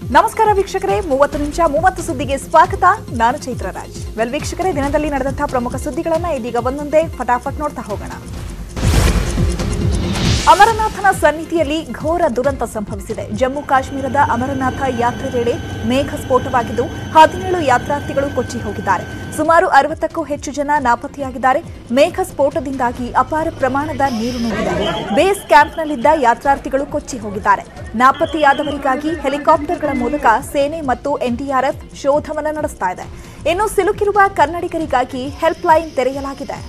ನಮಸ್ಕಾರ ವೀಕ್ಷಕರೇ ಮೂವತ್ತು ನಿಮಿಷ ಮೂವತ್ತು ಸುದ್ದಿಗೆ ಸ್ವಾಗತ ನಾನು ಚೈತ್ರ ರಾಜ್ ವೆಲ್ ವೀಕ್ಷಕರೇ ದಿನದಲ್ಲಿ ನಡೆದಂತಹ ಪ್ರಮುಖ ಸುದ್ದಿಗಳನ್ನ ಇದೀಗ ಒಂದೊಂದೇ ಫಟಾಫಟ್ ನೋಡ್ತಾ ಹೋಗೋಣ ಅಮರನಾಥನ ಸನ್ನಿಧಿಯಲ್ಲಿ ಘೋರ ದುರಂತ ಸಂಭವಿಸಿದೆ ಜಮ್ಮು ಕಾಶ್ಮೀರದ ಅಮರನಾಥ ಯಾತ್ರೆ ವೇಳೆ ಮೇಘ ಸ್ಫೋಟವಾಗಿದ್ದು ಹದಿನೇಳು ಯಾತ್ರಾರ್ಥಿಗಳು ಕೊಚ್ಚಿ ಹೋಗಿದ್ದಾರೆ ಸುಮಾರು ಅರವತ್ತಕ್ಕೂ ಹೆಚ್ಚು ಜನ ನಾಪತ್ತೆಯಾಗಿದ್ದಾರೆ ಮೇಘ ಸ್ಫೋಟದಿಂದಾಗಿ ಅಪಾರ ಪ್ರಮಾಣದ ನೀರು ನುಗ್ಗಿದೆ ಬೇಸ್ ಕ್ಯಾಂಪ್ನಲ್ಲಿದ್ದ ಯಾತ್ರಾರ್ಥಿಗಳು ಕೊಚ್ಚಿ ಹೋಗಿದ್ದಾರೆ ನಾಪತ್ತೆಯಾದವರಿಗಾಗಿ ಹೆಲಿಕಾಪ್ಟರ್ಗಳ ಮೂಲಕ ಸೇನೆ ಮತ್ತು ಎನ್ಡಿಆರ್ಎಫ್ ಶೋಧವನ್ನು ನಡೆಸ್ತಾ ಇದೆ ಇನ್ನು ಸಿಲುಕಿರುವ ಕನ್ನಡಿಗರಿಗಾಗಿ ಹೆಲ್ಪ್ ಲೈನ್ ತೆರೆಯಲಾಗಿದೆ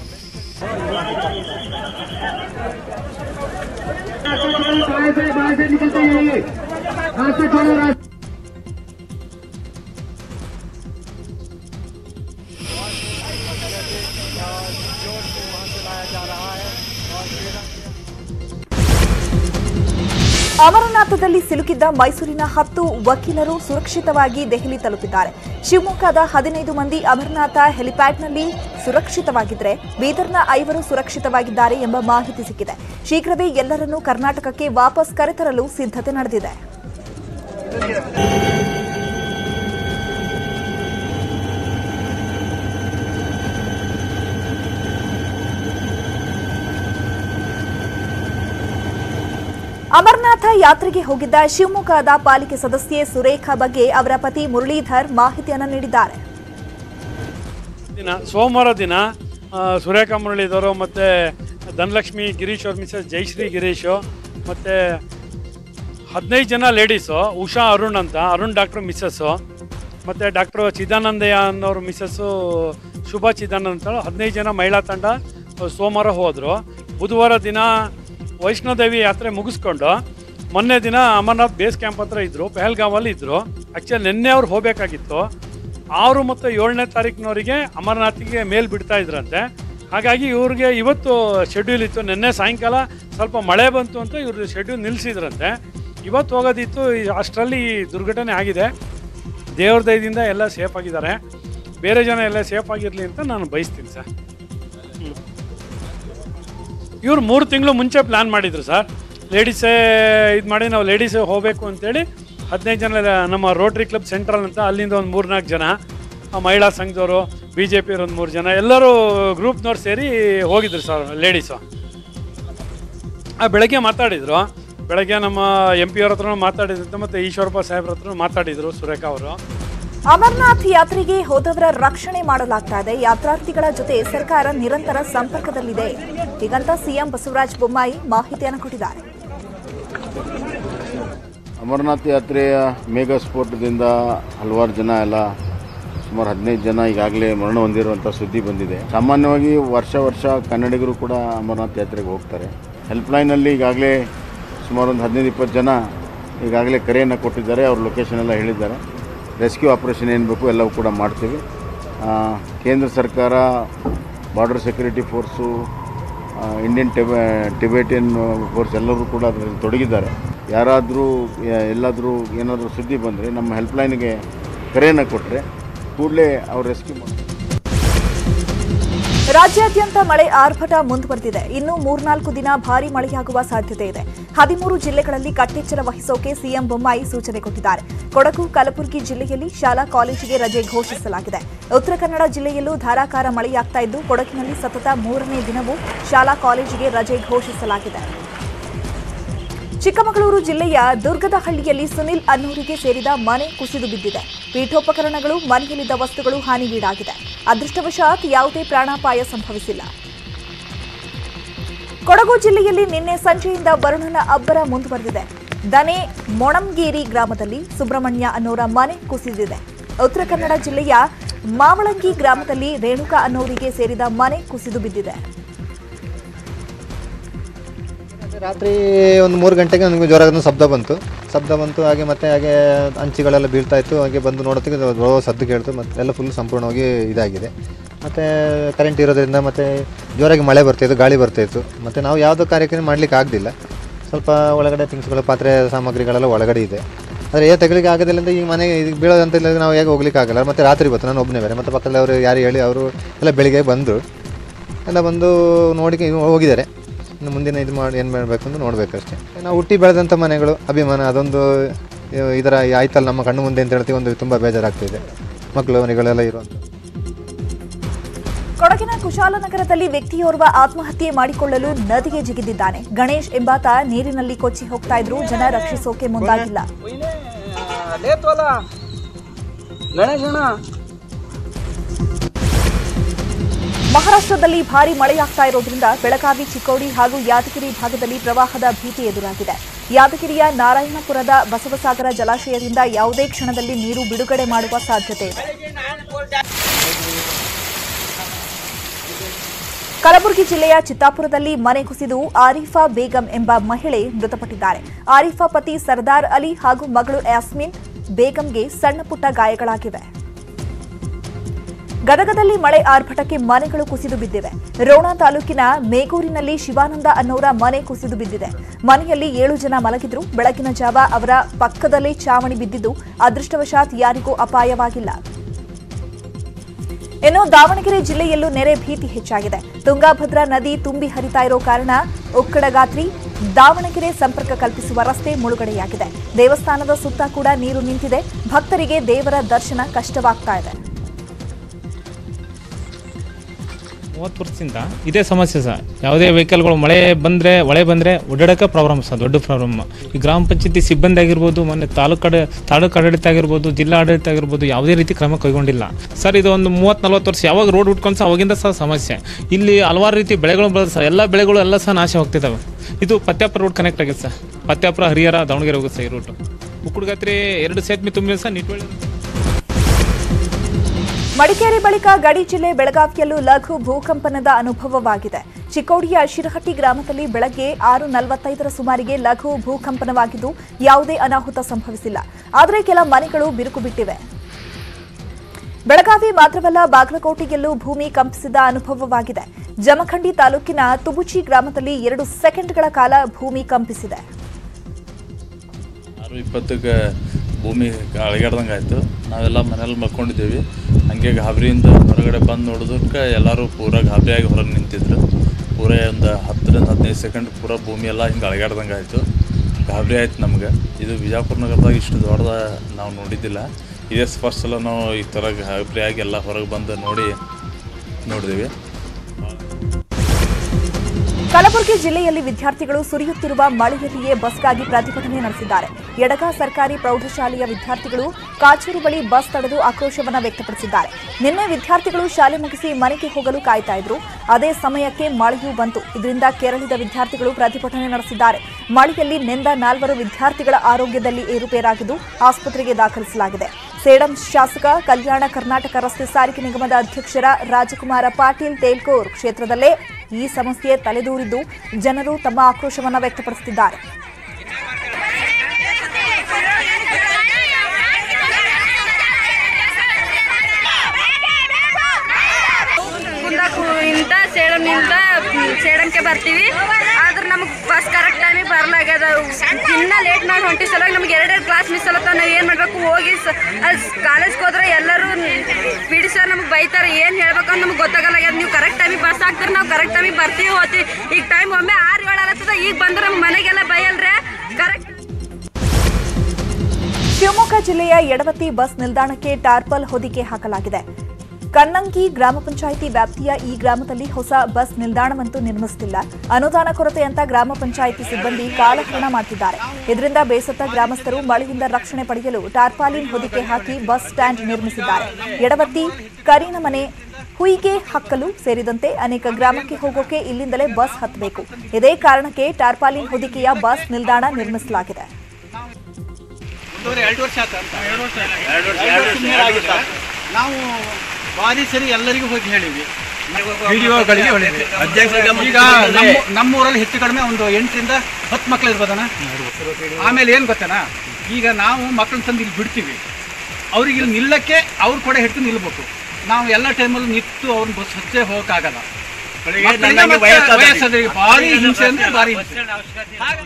बाहर से बाहर से निकलते जाइए रास्ता छोड़ो रास्ता ಅಮರನಾಥದಲ್ಲಿ ಸಿಲುಕಿದ್ದ ಮೈಸೂರಿನ ಹತ್ತು ವಕೀಲರು ಸುರಕ್ಷಿತವಾಗಿ ದೆಹಲಿ ತಲುಪಿದ್ದಾರೆ ಶಿವಮೊಗ್ಗದ ಹದಿನೈದು ಮಂದಿ ಅಮರನಾಥ ಹೆಲಿಪ್ಯಾಡ್ನಲ್ಲಿ ಸುರಕ್ಷಿತವಾಗಿದ್ದರೆ ಬೀದರ್ನ ಐವರು ಸುರಕ್ಷಿತವಾಗಿದ್ದಾರೆ ಎಂಬ ಮಾಹಿತಿ ಸಿಕ್ಕಿದೆ ಶೀಘ್ರವೇ ಎಲ್ಲರನ್ನೂ ಕರ್ನಾಟಕಕ್ಕೆ ವಾಪಸ್ ಕರೆತರಲು ಸಿದ್ಧತೆ ನಡೆದಿದೆ ಅಮರನಾಥ ಯಾತ್ರೆಗೆ ಹೋಗಿದ್ದ ಶಿವಮೊಗ್ಗದ ಪಾಲಿಕೆ ಸದಸ್ಯೆ ಸುರೇಖಾ ಬಗ್ಗೆ ಅವರ ಪತಿ ಮುರಳೀಧರ್ ಮಾಹಿತಿಯನ್ನು ನೀಡಿದ್ದಾರೆ ದಿನ ಸೋಮವಾರ ದಿನ ಆ, ಸುರೇಖಾ ಮುರಳೀಧರು ಮತ್ತು ಧನಲಕ್ಷ್ಮಿ ಗಿರೀಶ್ ಅವ್ರ ಮಿಸಸ್ ಜಯಶ್ರೀ ಗಿರೀಶು ಮತ್ತು ಹದಿನೈದು ಜನ ಲೇಡೀಸು ಉಷಾ ಅರುಣ್ ಅಂತ ಅರುಣ್ ಡಾಕ್ಟ್ರು ಮಿಸ್ಸಸ್ಸು ಮತ್ತು ಡಾಕ್ಟ್ರು ಚಿದಾನಂದಯ್ಯ ಅನ್ನೋರು ಮಿಸ್ಸಸ್ಸು ಶುಭಾ ಚಿದಾನಂದ ಅಂತ ಹದಿನೈದು ಜನ ಮಹಿಳಾ ತಂಡ ಸೋಮವಾರ ಹೋದರು ಬುಧವಾರ ದಿನ ವೈಷ್ಣೋದೇವಿ ಯಾತ್ರೆ ಮುಗಿಸ್ಕೊಂಡು ಮೊನ್ನೆ ದಿನ ಅಮರ್ನಾಥ್ ಬೇಸ್ ಕ್ಯಾಂಪ್ ಹತ್ರ ಇದ್ದರು ಪೆಹಲ್ಗಾವಲ್ಲಿ ಇದ್ದರು ಆ್ಯಕ್ಚುಲಿ ನಿನ್ನೆ ಅವ್ರು ಹೋಗಬೇಕಾಗಿತ್ತು ಆರು ಮತ್ತು ಏಳನೇ ತಾರೀಕಿನವರಿಗೆ ಅಮರನಾಥಿಗೆ ಮೇಲ್ ಬಿಡ್ತಾ ಇದ್ರಂತೆ ಹಾಗಾಗಿ ಇವ್ರಿಗೆ ಇವತ್ತು ಶೆಡ್ಯೂಲ್ ಇತ್ತು ನಿನ್ನೆ ಸಾಯಂಕಾಲ ಸ್ವಲ್ಪ ಮಳೆ ಬಂತು ಅಂತ ಇವ್ರ ಶೆಡ್ಯೂಲ್ ನಿಲ್ಲಿಸಿದ್ರಂತೆ ಇವತ್ತು ಹೋಗೋದಿತ್ತು ಈ- ಅಷ್ಟರಲ್ಲಿ ಈ ದುರ್ಘಟನೆ ಆಗಿದೆ ದೇವ್ರ ದಯದಿಂದ ಎಲ್ಲ ಸೇಫ್ ಆಗಿದ್ದಾರೆ ಬೇರೆ ಜನ ಎಲ್ಲ ಸೇಫ್ ಆಗಿರಲಿ ಅಂತ ನಾನು ಬಯಸ್ತೀನಿ ಸರ್ ಇವ್ರು ಮೂರು ತಿಂಗಳು ಮುಂಚೆ ಪ್ಲ್ಯಾನ್ ಮಾಡಿದ್ರು ಸರ್ ಲೇಡೀಸೇ ಇದು ಮಾಡಿ ನಾವು ಲೇಡೀಸೇ ಹೋಗಬೇಕು ಅಂತೇಳಿ ಹದಿನೈದು ಜನ ನಮ್ಮ ರೋಟ್ರಿ ಕ್ಲಬ್ ಸೆಂಟ್ರಲ್ ಅಂತ ಅಲ್ಲಿಂದ ಒಂದು ಮೂರ್ನಾಲ್ಕು ಜನ ಆ ಮಹಿಳಾ ಸಂಘದವರು ಬಿ ಜೆ ಪಿ ಒಂದು ಮೂರು ಜನ ಎಲ್ಲರೂ ಗ್ರೂಪ್ನವ್ರು ಸೇರಿ ಹೋಗಿದ್ರು ಸರ್ ಲೇಡೀಸು ಆ ಬೆಳಗ್ಗೆ ಮಾತಾಡಿದರು ಬೆಳಗ್ಗೆ ನಮ್ಮ ಎಂ ಪಿ ಅವ್ರ ಹತ್ರ ಮಾತಾಡಿದ್ರು ಮತ್ತು ಈಶ್ವರಪ್ಪ ಸಾಹೇಬ್ರ ಹತ್ರ ಮಾತಾಡಿದರು ಸುರೇಖಾ ಅವರು ಅಮರನಾಥ್ ಯಾತ್ರೆಗೆ ಹೋದವರ ರಕ್ಷಣೆ ಮಾಡಲಾಗ್ತಾ ಇದೆ ಯಾತ್ರಾರ್ಥಿಗಳ ಜೊತೆ ಸರ್ಕಾರ ನಿರಂತರ ಸಂಪರ್ಕದಲ್ಲಿದೆ ಹೀಗಂತ ಸಿಎಂ ಬಸವರಾಜ ಬೊಮ್ಮಾಯಿ ಮಾಹಿತಿಯನ್ನು ಕೊಟ್ಟಿದ್ದಾರೆ ಅಮರನಾಥ ಯಾತ್ರೆಯ ಮೇಘ ಸ್ಫೋಟದಿಂದ ಹಲವಾರು ಜನ ಎಲ್ಲ ಸುಮಾರು ಹದಿನೈದು ಜನ ಈಗಾಗಲೇ ಮರಣ ಹೊಂದಿರುವಂಥ ಸುದ್ದಿ ಬಂದಿದೆ ಸಾಮಾನ್ಯವಾಗಿ ವರ್ಷ ವರ್ಷ ಕನ್ನಡಿಗರು ಕೂಡ ಅಮರನಾಥ ಯಾತ್ರೆಗೆ ಹೋಗ್ತಾರೆ ಹೆಲ್ಪ್ಲೈನಲ್ಲಿ ಈಗಾಗಲೇ ಸುಮಾರು ಒಂದು ಹದಿನೈದು ಇಪ್ಪತ್ತು ಜನ ಈಗಾಗಲೇ ಕರೆಯನ್ನು ಕೊಟ್ಟಿದ್ದಾರೆ ಅವ್ರ ಲೊಕೇಶನ್ ಎಲ್ಲ ಹೇಳಿದ್ದಾರೆ ರೆಸ್ಕ್ಯೂ ಆಪರೇಷನ್ ಏನು ಬೇಕು ಎಲ್ಲವೂ ಕೂಡ ಮಾಡ್ತೀವಿ ಆ, ಕೇಂದ್ರ ಸರ್ಕಾರ ಬಾರ್ಡರ್ ಸೆಕ್ಯೂರಿಟಿ ಫೋರ್ಸು ಆ, ಇಂಡಿಯನ್ ಟಿಬೆ ಟಿಬೇಟಿಯನ್ ಫೋರ್ಸ್ ಎಲ್ಲರೂ ಕೂಡ ಅದರಲ್ಲಿ ತೊಡಗಿದ್ದಾರೆ ಯಾರಾದರೂ ಎಲ್ಲಾದರೂ ಏನಾದರೂ ಸುದ್ದಿ ಬಂದರೆ ನಮ್ಮ ಹೆಲ್ಪ್ಲೈನ್ಗೆ ಕರೆಯನ್ನು ಕೊಟ್ಟರೆ ಕೂಡಲೇ ಅವ್ರು ರೆಸ್ಕ್ಯೂ ಮಾಡ್ತಾರೆ ರಾಜ್ಯಾದ್ಯಂತ ಮಳೆ ಆರ್ಭಟ ಮುಂದುವರೆದಿದೆ ಇನ್ನು ಮೂರ್ನಾಲ್ಕು ದಿನ ಭಾರೀ ಮಳೆಯಾಗುವ ಸಾಧ್ಯತೆ ಇದೆ ಹದಿಮೂರು ಜಿಲ್ಲೆಗಳಲ್ಲಿ ಕಟ್ಟೆಚ್ಚರ ವಹಿಸೋಕೆ ಸಿಎಂ ಬೊಮ್ಮಾಯಿ ಸೂಚನೆ ಕೊಟ್ಟಿದ್ದಾರೆ ಕೊಡಗು ಕಲಬುರಗಿ ಜಿಲ್ಲೆಯಲ್ಲಿ ಶಾಲಾ ಕಾಲೇಜಿಗೆ ರಜೆ ಘೋಷಿಸಲಾಗಿದೆ ಉತ್ತರ ಕನ್ನಡ ಜಿಲ್ಲೆಯಲ್ಲೂ ಧಾರಾಕಾರ ಮಳೆಯಾಗ್ತಾ ಇದ್ದು ಕೊಡಗಿನಲ್ಲಿ ಸತತ ಮೂರನೇ ದಿನವೂ ಶಾಲಾ ಕಾಲೇಜಿಗೆ ರಜೆ ಘೋಷಿಸಲಾಗಿದೆ ಚಿಕ್ಕಮಗಳೂರು ಜಿಲ್ಲೆಯ ದುರ್ಗದಹಳ್ಳಿಯಲ್ಲಿ ಸುನಿಲ್ ಅನ್ನೂರಿಗೆ ಸೇರಿದ ಮನೆ ಕುಸಿದು ಬಿದ್ದಿದೆ ಪೀಠೋಪಕರಣಗಳು ಮನೆಯಲ್ಲಿದ್ದ ವಸ್ತುಗಳು ಹಾನಿಗೀಡಾಗಿದೆ ಅದೃಷ್ಟವಶಾತ್ ಯಾವುದೇ ಪ್ರಾಣಾಪಾಯ ಸಂಭವಿಸಿಲ್ಲ ಕೊಡಗು ಜಿಲ್ಲೆಯಲ್ಲಿ ನಿನ್ನೆ ಸಂಜೆಯಿಂದ ವರುಣನ ಅಬ್ಬರ ಮುಂದುವರೆದಿದೆ ದನೆ ಮೊಣಂಗೇರಿ ಗ್ರಾಮದಲ್ಲಿ ಸುಬ್ರಹ್ಮಣ್ಯ ಅನ್ನೋರ ಮನೆ ಕುಸಿದಿದೆ ಉತ್ತರ ಕನ್ನಡ ಜಿಲ್ಲೆಯ ಮಾವಳಂಗಿ ಗ್ರಾಮದಲ್ಲಿ ರೇಣುಕಾ ಅನ್ನೋರಿಗೆ ಸೇರಿದ ಮನೆ ಕುಸಿದು ಬಿದ್ದಿದೆ ರಾತ್ರಿ ಒಂದು ಮೂರು ಗಂಟೆಗೆ ನನಗೆ ಜೋರಾಗಿ ಶಬ್ದ ಬಂತು ಶಬ್ದ ಬಂತು ಹಾಗೆ ಮತ್ತೆ ಹಾಗೆ ಹಂಚಿಗಳೆಲ್ಲ ಬೀಳ್ತಾ ಇತ್ತು ಹಾಗೆ ಬಂದು ನೋಡೋದಕ್ಕೆ ಜೋ ಸದ್ದು ಕೇಳ್ತು ಮತ್ತೆ ಎಲ್ಲ ಫುಲ್ ಸಂಪೂರ್ಣವಾಗಿ ಇದಾಗಿದೆ ಮತ್ತು ಕರೆಂಟ್ ಇರೋದ್ರಿಂದ ಮತ್ತು ಜೋರಾಗಿ ಮಳೆ ಬರ್ತಾಯಿತ್ತು ಗಾಳಿ ಬರ್ತಾಯಿತ್ತು ಮತ್ತು ನಾವು ಯಾವುದೋ ಕಾರ್ಯಕ್ರಮ ಮಾಡಲಿಕ್ಕೆ ಆಗಲಿಲ್ಲ ಸ್ವಲ್ಪ ಒಳಗಡೆ ಥಿಂಗ್ಸ್ಗಳು ಪಾತ್ರೆ ಸಾಮಗ್ರಿಗಳೆಲ್ಲ ಒಳಗಡೆ ಇದೆ ಆದರೆ ಏ ತೆಗಲಿಕ್ಕೆ ಆಗೋದಿಲ್ಲ ಅಂತ ಈಗ ಮನೆ ಇದು ಬೀಳೋದಂತ ಇಲ್ಲ ನಾವು ಹೇಗೆ ಹೋಗ್ಲಿಕ್ಕೆ ಆಗಲ್ಲ ಮತ್ತು ರಾತ್ರಿ ಬಂತು ನಾನು ಒಬ್ಬನೇ ಬೇರೆ ಮತ್ತು ಪಕ್ಕದಲ್ಲಿ ಅವರು ಯಾರು ಹೇಳಿ ಅವರು ಎಲ್ಲ ಬೆಳಿಗ್ಗೆ ಬಂದರು ಎಲ್ಲ ಬಂದು ನೋಡಿ ಹೋಗಿದ್ದಾರೆ ಇನ್ನು ಮುಂದಿನ ಇದು ಮಾಡಿ ಏನು ಮಾಡಬೇಕು ಅಂತ ನೋಡಬೇಕಷ್ಟೇ ನಾವು ಹುಟ್ಟಿ ಬೆಳೆದಂಥ ಮನೆಗಳು ಅಭಿಮಾನ ಅದೊಂದು ಇ- ಈ ಥರ ಆಯ್ತಲ್ಲ ನಮ್ಮ ಕಣ್ಣು ಮುಂದೆ ಅಂತ ಹೇಳ್ತೀವಿ ಒಂದು ತುಂಬ ಬೇಜಾರಾಗ್ತಿದೆ ಮಕ್ಕಳು ಮನೆಗಳೆಲ್ಲ ಇರುವಂಥ ಕೊಡಗಿನ ಕುಶಾಲನಗರದಲ್ಲಿ ವ್ಯಕ್ತಿಯೋರ್ವ ಆತ್ಮಹತ್ಯೆ ಮಾಡಿಕೊಳ್ಳಲು ನದಿಗೆ ಜಿಗಿದಿದ್ದಾನೆ ಗಣೇಶ್ ಎಂಬಾತ ನೀರಿನಲ್ಲಿ ಕೊಚ್ಚಿ ಹೋಗ್ತಾ ಇದ್ರು ಜನ ರಕ್ಷಿಸೋಕೆ ಮುಂದಾಗಿಲ್ಲ ಮಹಾರಾಷ್ಟ್ರದಲ್ಲಿ ಭಾರಿ ಮಳೆಯಾಗ್ತಾ ಇರೋದ್ರಿಂದ ಬೆಳಗಾವಿ ಚಿಕ್ಕೋಡಿ ಹಾಗೂ ಯಾದಗಿರಿ ಭಾಗದಲ್ಲಿ ಪ್ರವಾಹದ ಭೀತಿ ಎದುರಾಗಿದೆ ಯಾದಗಿರಿಯ ನಾರಾಯಣಪುರದ ಬಸವಸಾಗರ ಜಲಾಶಯದಿಂದ ಯಾವುದೇ ಕ್ಷಣದಲ್ಲಿ ನೀರು ಬಿಡುಗಡೆ ಮಾಡುವ ಸಾಧ್ಯತೆ ಇದೆ ಕಲಬುರಗಿ ಜಿಲ್ಲೆಯ ಚಿತ್ತಾಪುರದಲ್ಲಿ ಮನೆ ಕುಸಿದು ಆರಿಫಾ ಬೇಗಂ ಎಂಬ ಮಹಿಳೆ ಮೃತಪಟ್ಟಿದ್ದಾರೆ ಆರಿಫಾ ಪತಿ ಸರ್ದಾರ್ ಅಲಿ ಹಾಗೂ ಮಗಳು ಯಾಸ್ಮಿನ್ ಬೇಗಂಗೆ ಸಣ್ಣ ಪುಟ್ಟ ಗಾಯಗಳಾಗಿವೆ ಗದಗದಲ್ಲಿ ಮಳೆ ಆರ್ಭಟಕ್ಕೆ ಮನೆಗಳು ಕುಸಿದು ಬಿದ್ದಿವೆ ರೋಣ ತಾಲೂಕಿನ ಮೇಗೂರಿನಲ್ಲಿ ಶಿವಾನಂದ ಅನ್ನೋರ ಮನೆ ಕುಸಿದು ಬಿದ್ದಿದೆ ಮನೆಯಲ್ಲಿ ಏಳು ಜನ ಮಲಗಿದ್ರು ಬೆಳಗಿನ ಜಾವ ಅವರ ಪಕ್ಕದಲ್ಲೇ ಚಾವಣಿ ಬಿದ್ದಿದ್ದು ಅದೃಷ್ಟವಶಾತ್ ಯಾರಿಗೂ ಅಪಾಯವಾಗಿಲ್ಲ ಇನ್ನು ದಾವಣಗೆರೆ ಜಿಲ್ಲೆಯಲ್ಲೂ ನೆರೆ ಭೀತಿ ಹೆಚ್ಚಾಗಿದೆ ತುಂಗಾಭದ್ರಾ ನದಿ ತುಂಬಿ ಹರಿತಾ ಇರೋ ಕಾರಣ ಉಕ್ಕಡಗಾತ್ರಿ ದಾವಣಗೆರೆ ಸಂಪರ್ಕ ಕಲ್ಪಿಸುವ ರಸ್ತೆ ಮುಳುಗಡೆಯಾಗಿದೆ ದೇವಸ್ಥಾನದ ಸುತ್ತ ಕೂಡ ನೀರು ನಿಂತಿದೆ ಭಕ್ತರಿಗೆ ದೇವರ ದರ್ಶನ ಕಷ್ಟವಾಗ್ತಾ ಇದೆ ಮೂವತ್ತು ವರ್ಷದಿಂದ ಇದೇ ಸಮಸ್ಯೆ ಸರ್ ಯಾವುದೇ ವೆಹಿಕಲ್ಗಳು ಮಳೆ ಬಂದರೆ ಮಳೆ ಬಂದರೆ ಓಡಾಡೋಕೆ ಪ್ರಾಬ್ಲಮ್ ಸರ್ ದೊಡ್ಡ ಪ್ರಾಬ್ಲಮ್ ಈ ಗ್ರಾಮ ಪಂಚಾಯತಿ ಸಿಬ್ಬಂದಿ ಆಗಿರ್ಬೋದು ಮೊನ್ನೆ ತಾಲೂಕು ಆಡ ತಾಲೂಕು ಆಡಳಿತ ಆಗಿರ್ಬೋದು ಜಿಲ್ಲಾ ಆಡಳಿತ ಆಗಿರ್ಬೋದು ಯಾವುದೇ ರೀತಿ ಕ್ರಮ ಕೈಗೊಂಡಿಲ್ಲ ಸರ್ ಇದು ಒಂದು ಮೂವತ್ತು ನಲ್ವತ್ತು ವರ್ಷ ಯಾವಾಗ ರೋಡ್ ಉಟ್ಕೊಂಡು ಸಹ ಅವಾಗಿಂದ ಸಹ ಸಮಸ್ಯೆ ಇಲ್ಲಿ ಹಲವಾರು ರೀತಿ ಬೆಳೆಗಳು ಬೆಳೆದು ಸರ್ ಎಲ್ಲ ಬೆಳೆಗಳು ಎಲ್ಲ ಸಹ ನಾಶ ಹೋಗ್ತಿದ್ದಾವೆ ಇದು ಪತ್ಯಾಪುರ ರೋಡ್ ಕನೆಕ್ಟ್ ಆಗಿದೆ ಸರ್ ಪತ್ಯಾಪುರ ಹರಿಹರ ದಾವಣಗೆರೆ ಹೋಗುತ್ತೆ ಸರ್ ಈ ರೂಟು ಉಕ್ಕುಡ್ಗಾತ್ರಿ ಎರಡು ಸೇತುವೆ ತುಂಬಿದೆ ಸರ್ ನಿಟ್ವಳ್ಳಿ ಮಡಿಕೇರಿ ಬಳಿಕ ಗಡಿ ಜಿಲ್ಲೆ ಬೆಳಗಾವಿಯಲ್ಲೂ ಲಘು ಭೂಕಂಪನದ ಅನುಭವವಾಗಿದೆ ಚಿಕ್ಕೋಡಿಯ ಶಿರಹಟ್ಟಿ ಗ್ರಾಮದಲ್ಲಿ ಬೆಳಗ್ಗೆ ಆರು ನಲವತ್ತೈದರ ಸುಮಾರಿಗೆ ಲಘು ಭೂಕಂಪನವಾಗಿದ್ದು ಯಾವುದೇ ಅನಾಹುತ ಸಂಭವಿಸಿಲ್ಲ ಆದರೆ ಕೆಲ ಮನೆಗಳು ಬಿರುಕು ಬಿಟ್ಟಿವೆ ಬೆಳಗಾವಿ ಮಾತ್ರವಲ್ಲ ಬಾಗಲಕೋಟೆಯಲ್ಲೂ ಭೂಮಿ ಕಂಪಿಸಿದ ಅನುಭವವಾಗಿದೆ ಜಮಖಂಡಿ ತಾಲೂಕಿನ ತುಬುಚಿ ಗ್ರಾಮದಲ್ಲಿ ಎರಡು ಸೆಕೆಂಡ್ಗಳ ಕಾಲ ಭೂಮಿ ಕಂಪಿಸಿದೆ ಆರು ಇಪ್ಪತ್ತಕ್ಕೆ ಭೂಮಿ ಅಳಗಾಡ್ದಂಗೆ ಆಯಿತು ನಾವೆಲ್ಲ ಮನೇಲಿ ಮಲ್ಕೊಂಡಿದ್ದೀವಿ ಹಂಗೆ ಗಾಬರಿಯಿಂದ ಹೊರಗಡೆ ಬಂದು ನೋಡೋದಕ್ಕೆ ಎಲ್ಲರೂ ಪೂರ ಗಾಬರಿಯಾಗಿ ಹೊರಗೆ ನಿಂತಿದ್ರು ಪೂರ ಒಂದು ಹತ್ತರಿಂದ ಹದಿನೈದು ಸೆಕೆಂಡ್ ಪೂರ ಭೂಮಿ ಎಲ್ಲ ಹಿಂಗೆ ಅಳಗಾಡ್ದಂಗೆ ಆಯಿತು ಗಾಬರಿ ಆಯ್ತು ನಮ್ಗೆ ಇದು ಬಿಜಾಪುರ ನಗರದಾಗ ಇಷ್ಟು ದೊಡ್ಡದ ನಾವು ನೋಡಿದ್ದಿಲ್ಲ ಇದೇ ಫಸ್ಟ್ ಸಲ ನಾವು ಈ ಥರ ಗಾಬರಿಯಾಗಿ ಎಲ್ಲ ಹೊರಗೆ ಬಂದು ನೋಡಿ ನೋಡಿದ್ದೀವಿ ಕಲಬುರಗಿ ಜಿಲ್ಲೆಯಲ್ಲಿ ವಿದ್ಯಾರ್ಥಿಗಳು ಸುರಿಯುತ್ತಿರುವ ಮಳೆಯಲ್ಲಿಯೇ ಬಸ್ಗಾಗಿ ಪ್ರತಿಭಟನೆ ನಡೆಸಿದ್ದಾರೆ ಯಡಗ ಸರ್ಕಾರಿ ಪ್ರೌಢಶಾಲೆಯ ವಿದ್ಯಾರ್ಥಿಗಳು ಕಾಚೂರು ಬಳಿ ಬಸ್ ತಡೆದು ಆಕ್ರೋಶವನ್ನ ವ್ಯಕ್ತಪಡಿಸಿದ್ದಾರೆ ನಿನ್ನೆ ವಿದ್ಯಾರ್ಥಿಗಳು ಶಾಲೆ ಮುಗಿಸಿ ಮನೆಗೆ ಹೋಗಲು ಕಾಯ್ತಾ ಇದ್ರು ಅದೇ ಸಮಯಕ್ಕೆ ಮಳೆಯೂ ಬಂತು ಇದರಿಂದ ಕೆರಳಿದ ವಿದ್ಯಾರ್ಥಿಗಳು ಪ್ರತಿಭಟನೆ ನಡೆಸಿದ್ದಾರೆ ಮಳೆಯಲ್ಲಿ ನೆಂದ ನಾಲ್ವರು ವಿದ್ಯಾರ್ಥಿಗಳ ಆರೋಗ್ಯದಲ್ಲಿ ಏರುಪೇರಾಗಿದ್ದು ಆಸ್ಪತ್ರೆಗೆ ದಾಖಲಿಸಲಾಗಿದೆ ಸೇಡಂ ಶಾಸಕ ಕಲ್ಯಾಣ ಕರ್ನಾಟಕ ರಸ್ತೆ ಸಾರಿಗೆ ನಿಗಮದ ಅಧ್ಯಕ್ಷರ ರಾಜಕುಮಾರ ಪಾಟೀಲ್ ತೇಲ್ಕೂರ್ ಕ್ಷೇತ್ರದಲ್ಲೇ ಈ ಸಮಸ್ಯೆ ತಲೆದೂರಿದ್ದು ಜನರು ತಮ್ಮ ಆಕ್ರೋಶವನ್ನು ವ್ಯಕ್ತಪಡಿಸುತ್ತಿದ್ದಾರೆ ಕುಂದಾಪುರಿಂದ ಸೇಡಂನಿಂದ ಸೇಡಂಗೆ ಬರ್ತೀವಿ ಆದ್ರೆ ನಮಗೆ ಬಸ್ ಕರೆಕ್ಟ್ ಟೈಮಿಗೆ ಬರಲಾಗ್ಯದ ಇನ್ನ ಲೇಟ್ ಮಾಡಿ ಹೊಂಟಿ ಸಲುವಾಗಿ ನಮ್ಗೆ ಎರಡೆರಡು ಕ್ಲಾಸ್ ಮಿಸ್ ಅಲ್ಲತ್ತ ನಾವು ಏನು ಮಾಡಬೇಕು ಹೋಗಿ ಕಾಲೇಜ್ಗೆ ಹೋದ್ರೆ ಎಲ್ಲರೂ ಪಿ ಡಿ ಸರ್ ನಮ್ಗೆ ಬೈತಾರೆ ಏನು ಹೇಳ್ಬೇಕು ಅಂತ ನಮ್ಗೆ ಗೊತ್ತಾಗಲ್ಲಾಗ್ಯದ ನೀವು ಕರೆಕ್ಟ್ ಟೈಮಿಗೆ ಬಸ್ ಹಾಕ್ತಾರೆ ನಾವು ಕರೆಕ್ಟ್ ಟೈಮಿಗೆ ಬರ್ತೀವಿ ಹೋಗ್ತೀವಿ ಈಗ ಟೈಮ್ ಒಮ್ಮೆ ಆರು ಏಳು ಆಗತ್ತದ ಈಗ ಬಂದ್ರೆ ನಮ್ಮ ಮನೆಗೆಲ್ಲ ಬೈಯಲ್ರೆ ಕರೆಕ್ಟ್ ಶಿವಮೊಗ್ಗ ಜಿಲ್ಲೆಯ ಯಡವತ್ತಿ ಬಸ್ ನಿಲ್ದಾಣಕ್ಕೆ ಟಾರ್ಪಲ್ ಹೊದಿಕೆ ಹಾಕಲಾಗಿದೆ ಕನ್ನಂಗಿ ಗ್ರಾಮ ಪಂಚಾಯಿತಿ ವ್ಯಾಪ್ತಿಯ ಈ ಗ್ರಾಮದಲ್ಲಿ ಹೊಸ ಬಸ್ ನಿಲ್ದಾಣವಂತೂ ನಿರ್ಮಿಸುತ್ತಿಲ್ಲ ಅನುದಾನ ಕೊರತೆ ಅಂತ ಗ್ರಾಮ ಪಂಚಾಯಿತಿ ಸಿಬ್ಬಂದಿ ಕಾಲಹರಣ ಮಾಡ್ತಿದ್ದಾರೆ ಇದರಿಂದ ಬೇಸತ್ತ ಗ್ರಾಮಸ್ಥರು ಮಳೆಯಿಂದ ರಕ್ಷಣೆ ಪಡೆಯಲು ಟಾರ್ಪಾಲಿನ್ ಹೊದಿಕೆ ಹಾಕಿ ಬಸ್ ಸ್ಟ್ಯಾಂಡ್ ನಿರ್ಮಿಸಿದ್ದಾರೆ ಯಡವತ್ತಿ ಕರಿನಮನೆ ಹುಯಿಗೆ ಹಕ್ಕಲು ಸೇರಿದಂತೆ ಅನೇಕ ಗ್ರಾಮಕ್ಕೆ ಹೋಗೋಕೆ ಇಲ್ಲಿಂದಲೇ ಬಸ್ ಹತ್ತಬೇಕು ಇದೇ ಕಾರಣಕ್ಕೆ ಟಾರ್ಪಾಲಿನ್ ಹೊದಿಕೆಯ ಬಸ್ ನಿಲ್ದಾಣ ನಿರ್ಮಿಸಲಾಗಿದೆ ಎರಡು ವರ್ಷ ಆಯ್ತು ಅಂತ ಎರಡು ವರ್ಷ ಸುಮ್ನೆ ಆಗಿತ್ತು. ನಾವು ಬಾರಿ ಸರಿ ಎಲ್ಲರಿಗೂ ಹೋಗಿ ಹೇಳಿವಿ ವಿಡಿಯೋಗಳಿಗೆ ಹೇಳಿವಿ ಈಗ ನಮ್ಮ ನಮ್ಮೂರಲ್ಲಿ ಹೆಚ್ಚು ಕಡಿಮೆ ಒಂದು ಎಂಟರಿಂದ ಹತ್ತು ಮಕ್ಳು ಇರ್ಬೋದನ ಆಮೇಲೆ ಏನು ಗೊತ್ತೇನಾ ಈಗ ನಾವು ಮಕ್ಕಳನ್ನ ತಂದು ಇಲ್ಲಿ ಬಿಡ್ತೀವಿ ಅವ್ರಿಗೆ ಇಲ್ಲಿ ನಿಲ್ಲಕ್ಕೆ ಅವ್ರು ಕೂಡ ಹಿಡ್ದು ನಿಲ್ಬೇಕು ನಾವು ಎಲ್ಲ ಟೈಮಲ್ಲಿ ನಿಂತು ಅವ್ರನ್ನ ಬಸ್ ಹಚ್ಚೇ ಹೋಗಕ್ಕಾಗಲ್ಲ ಮಕ್ಕಳಿಗೆ ಮತ್ತೆ ವಯಸ್ಸಾದವರಿಗೆ ಭಾರಿ ಹಿಂಸೆ ಅಂದ್ರೆ ಭಾರಿ ಹಿಂಸೆ ಹಾಗಾಗಿ